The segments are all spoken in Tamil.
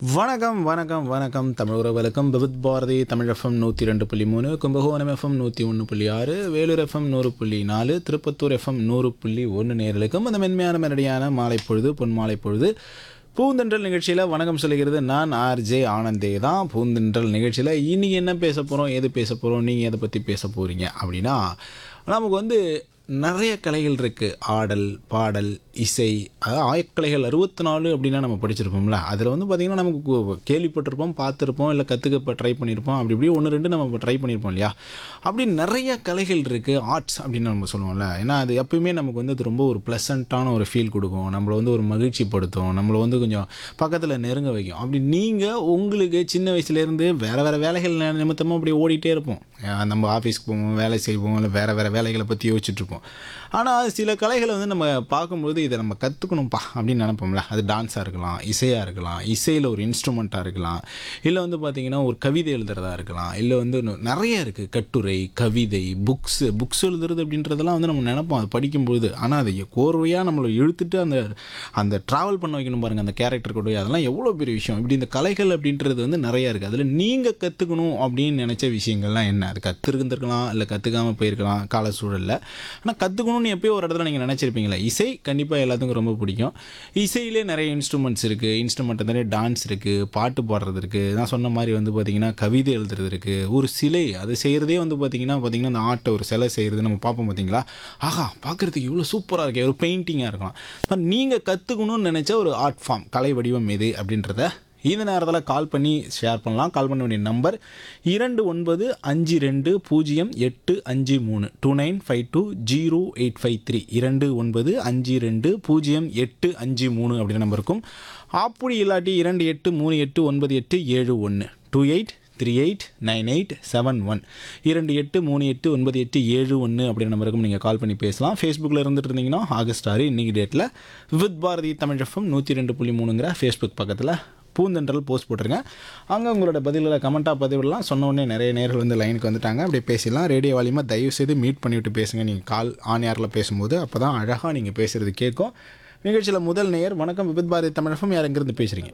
வணக்கம் வணக்கம் வணக்கம் தமிழ் உறவுகளுக்கும் விவித் பாரதி தமிழ் எஃப்எம் நூற்றி ரெண்டு புள்ளி மூணு கும்பகோணம் எஃப்எம் நூற்றி ஒன்று புள்ளி ஆறு வேலூர் எஃப்எம் நூறு புள்ளி நாலு திருப்பத்தூர் எஃப்எம் நூறு புள்ளி ஒன்று நேர்களுக்கும் அந்த மென்மையான மெரடியான மாலை பொழுது பொன்மாலை பொழுது பூந்தென்றல் நிகழ்ச்சியில் வணக்கம் சொல்லுகிறது நான் ஆர்ஜே ஆனந்தே தான் பூந்தென்றல் நிகழ்ச்சியில் இன்னைக்கு என்ன பேச போகிறோம் எது பேச போகிறோம் நீங்கள் எதை பற்றி பேச போகிறீங்க அப்படின்னா நமக்கு வந்து நிறைய கலைகள் இருக்குது ஆடல் பாடல் இசை அதாவது ஆயக்கலைகள் அறுபத்தி நாலு அப்படின்னா நம்ம படிச்சிருப்போம்ல அதில் வந்து பார்த்திங்கன்னா நமக்கு கு- கேள்விப்பட்டிருப்போம் பார்த்துருப்போம் இல்லை கற்றுக்க ட்ரை பண்ணியிருப்போம் அப்படி இப்படி ஒன்று ரெண்டு நம்ம ட்ரை பண்ணியிருப்போம் இல்லையா அப்படி நிறைய கலைகள் இருக்குது ஆர்ட்ஸ் அப்படின்னு நம்ம சொல்லுவோம்ல ஏன்னா அது எப்பயுமே நமக்கு வந்து அது ரொம்ப ஒரு ப்ளசண்ட்டான ஒரு ஃபீல் கொடுக்கும் நம்மளை வந்து ஒரு மகிழ்ச்சிப்படுத்தும் நம்மளை வந்து கொஞ்சம் பக்கத்தில் நெருங்க வைக்கும் அப்படி நீங்கள் உங்களுக்கு சின்ன வயசுலேருந்து வேறு வேறு வேலைகள் நிமித்தமாக அப்படி ஓடிட்டே இருப்போம் அஹ் நம்ம ஆஃபீஸ்க்கு போவோம் வேலை செய்வோம் இல்லை வேறு வேறு வேலைகளை பற்றி யோசிச்சுட்டு இருப்போம் ஆனால் சில கலைகளை வந்து நம்ம பார்க்கும்போது இதை நம்ம கற்றுக்கணும்ப்பா அப்படின்னு நினைப்போம்ல அது டான்ஸாக இருக்கலாம் இசையாக இருக்கலாம் இசையில் ஒரு இன்ஸ்ட்ருமெண்ட்டாக இருக்கலாம் இல்லை வந்து பார்த்திங்கன்னா ஒரு கவிதை எழுதுறதா இருக்கலாம் இல்லை வந்து இன்னும் நிறைய இருக்குது கட்டுரை கவிதை புக்ஸு புக்ஸ் எழுதுறது அப்படின்றதெல்லாம் வந்து நம்ம நினைப்போம் அது படிக்கும்போது ஆனால் அதை கோர்வையாக நம்மளை இழுத்துட்டு அந்த அந்த ட்ராவல் பண்ண வைக்கணும் பாருங்கள் அந்த கேரக்டர் கூட அதெல்லாம் எவ்வளோ பெரிய விஷயம் இப்படி இந்த கலைகள் அப்படின்றது வந்து நிறைய இருக்குது அதில் நீங்கள் கற்றுக்கணும் அப்படின்னு நினச்ச விஷயங்கள்லாம் என்ன அது கற்றுருந்துருக்கலாம் இல்லை கற்றுக்காமல் போயிருக்கலாம் கால சூழலில் ஆனால் கற்றுக்கணும்னு எப்பயோ ஒரு இடத்துல நீங்கள் நினச்சிருப்பீங்களா இசை கண்டிப்பாக எல்லாத்துக்கும் ரொம்ப பிடிக்கும் இசையிலே நிறைய இன்ஸ்ட்ருமெண்ட்ஸ் இருக்குது இன்ஸ்ட்ருமெண்ட் நிறைய டான்ஸ் இருக்குது பாட்டு பாடுறது இருக்குது நான் சொன்ன மாதிரி வந்து பார்த்திங்கன்னா கவிதை எழுதுறது இருக்குது ஒரு சிலை அது செய்கிறதே வந்து பார்த்திங்கன்னா பார்த்திங்கன்னா அந்த ஆட்டை ஒரு சிலை செய்கிறது நம்ம பார்ப்போம் பார்த்தீங்களா ஆஹா பார்க்குறதுக்கு இவ்வளோ சூப்பராக இருக்கே ஒரு பெயிண்டிங்காக இருக்கலாம் நீங்கள் கற்றுக்கணும்னு நினச்ச ஒரு ஆர்ட் ஃபார்ம் கலை வடிவம் எது அப்படின்றத இந்த நேரத்தில் கால் பண்ணி ஷேர் பண்ணலாம் கால் பண்ண வேண்டிய நம்பர் இரண்டு ஒன்பது அஞ்சு ரெண்டு பூஜ்ஜியம் எட்டு அஞ்சு மூணு two nine five two zero eight five three இரண்டு ஒன்பது அஞ்சு ரெண்டு பூஜ்ஜியம் எட்டு அஞ்சு மூணு அப்படின்ற நம்பர் இருக்கும் அப்படி இல்லாட்டி இரண்டு எட்டு மூணு எட்டு ஒன்பது எட்டு ஏழு ஒன்று two eight three eight nine eight seven one இரண்டு எட்டு மூணு எட்டு ஒன்பது எட்டு ஏழு ஒன்று அப்படின்ற நம்பருக்கும் நீங்கள் கால் பண்ணி பேசலாம் ஃபேஸ்புக்கில் இருந்துட்டு இருந்தீங்கன்னா ஆகஸ்ட் ஆறு இன்னைக்கு டேட்டில் வித் பாரதி தமிழ் எஃப்எம் நூற்றி ரெண்டு புள்ளி மூணுங்கிற ஃபேஸ்புக் பக்கத்தில் பூந்தென்றல் போஸ்ட் போட்டிருங்க அங்கே உங்களோட பதில்களை கமெண்ட்டாக பதிவிடலாம் சொன்ன உடனே நிறைய நேர்கள் வந்து லைனுக்கு வந்துட்டாங்க அப்படியே பேசிடலாம் ரேடியோ வாலியமாக தயவு செய்து மீட் பண்ணிவிட்டு பேசுங்க நீங்கள் கால் ஆன் ஏரில் பேசும்போது அப்போ தான் அழகாக நீங்கள் பேசுகிறது கேட்கும் நிகழ்ச்சியில் முதல் நேயர் வணக்கம் வித் பாரதி தமிழ் எஃப்எம் யார் எங்கேருந்து பேசுகிறீங்க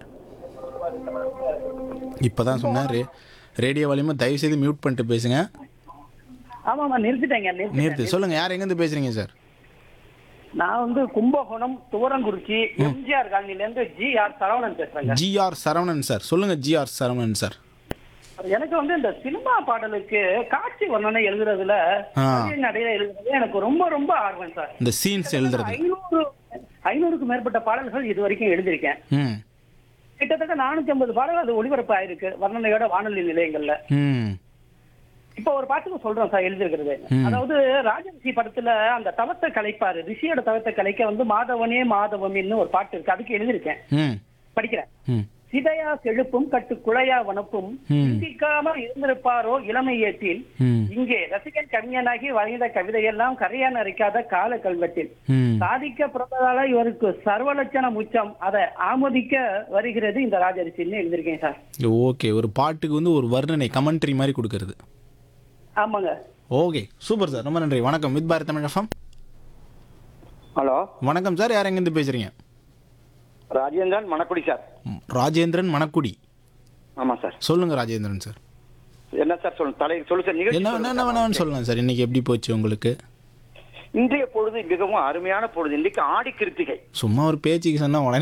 இப்போ தான் சொன்னேன் ரே ரேடியோ வாலியமாக தயவு செய்து மியூட் பண்ணிட்டு பேசுங்க ஆமாமா நிறுத்திட்டேங்க நிறுத்திட்டேன். நிறுத்து சொல்லுங்கள் யார் எங்கேருந்து பேசுகிறீங்க சார் நான் வந்து கும்பகோணம் துவரங்குறிச்சி எம்ஜிஆர் காலனில இருந்து ஜி ஆர் சரவணன் பேசுறேங்க ஜிஆர் சரவணன் சார் சொல்லுங்கள் ஜிஆர் சரவணன் சார் எனக்கு வந்து இந்த சினிமா பாடலுக்கு காட்சி வர்ணனை எழுதுறதுல ஆ. கவிதை நடையில எழுதுறது எனக்கு ரொம்ப ரொம்ப ஆர்வம் சார் இந்த சீன்ஸ் எழுதுறது ஐநூறு ஐநூறுக்கு மேற்பட்ட பாடல்கள் இது வரைக்கும் எழுதியிருக்கேன் ம் கிட்டத்தட்ட நானூத்தி ஐம்பது பாடல்கள் அது ஒளிபரப்பு ஆயிருக்கு வர்ணனையோட வானொலி நிலையங்கள்ல ம் இப்ப ஒரு பாட்டுக்கு சொல்றேன் சார் எழுதிருக்கிறது அதாவது ராஜரிஷி படத்துல அந்த தவத்தை கலைப்பாரு ரிஷியோட தவத்தை கலைக்க வந்து மாதவனே மாதவமின்னு ஒரு பாட்டு இருக்கு அதுக்கு எழுதியிருக்கேன் ம் படிக்கிறேன் ம் சிதையா செழுப்பும் கட்டு குழையா வனப்பும் ம். சிந்திக்காமல் இருந்திருப்பாரோ இளமை ஏற்றில் ம் இங்கே ரசிகன் கவிஞனாகி வரைந்த கவிதையெல்லாம் கரையான் அரைக்காத கால கல்வெட்டில் ம் சாதிக்க பிறந்ததால இவருக்கு சர்வலட்சணம் உச்சம் அதை ஆமோதிக்க வருகிறது இந்த ராஜரிசின்னு எழுதியிருக்கேன் சார் ஓகே ஒரு பாட்டுக்கு வந்து ஒரு வர்ணனை கமெண்ட்ரி மாதிரி கொடுக்கறது ஆமாங்க ஓகே சூப்பர் சார் ரொம்ப நன்றி வணக்கம் வித் பாரத் தமிழ் எஃப்எம் ஹலோ வணக்கம் சார் யார் எங்கேருந்து பேசுகிறீங்க ராஜேந்திரன் மணக்குடி சார் ராஜேந்திரன் மணக்குடி ஆமாம் சார் சொல்லுங்கள் ராஜேந்திரன் சார் என்ன சார் சொல்லு தலை சொல்லு சார் நிகழ்ச்சி என்ன சொல்லுங்க என்ன சார். வேணாலும் சொல்லலாம் சார் இன்னைக்கு எப்படி போச்சு உங்களுக்கு இன்றைய பொழுது மிகவும் அருமையான பொழுது இன்றைக்கு ஆடி கிருத்திகை சும்மா ஒரு பேச்சுக்கு சொன்னால் உடனே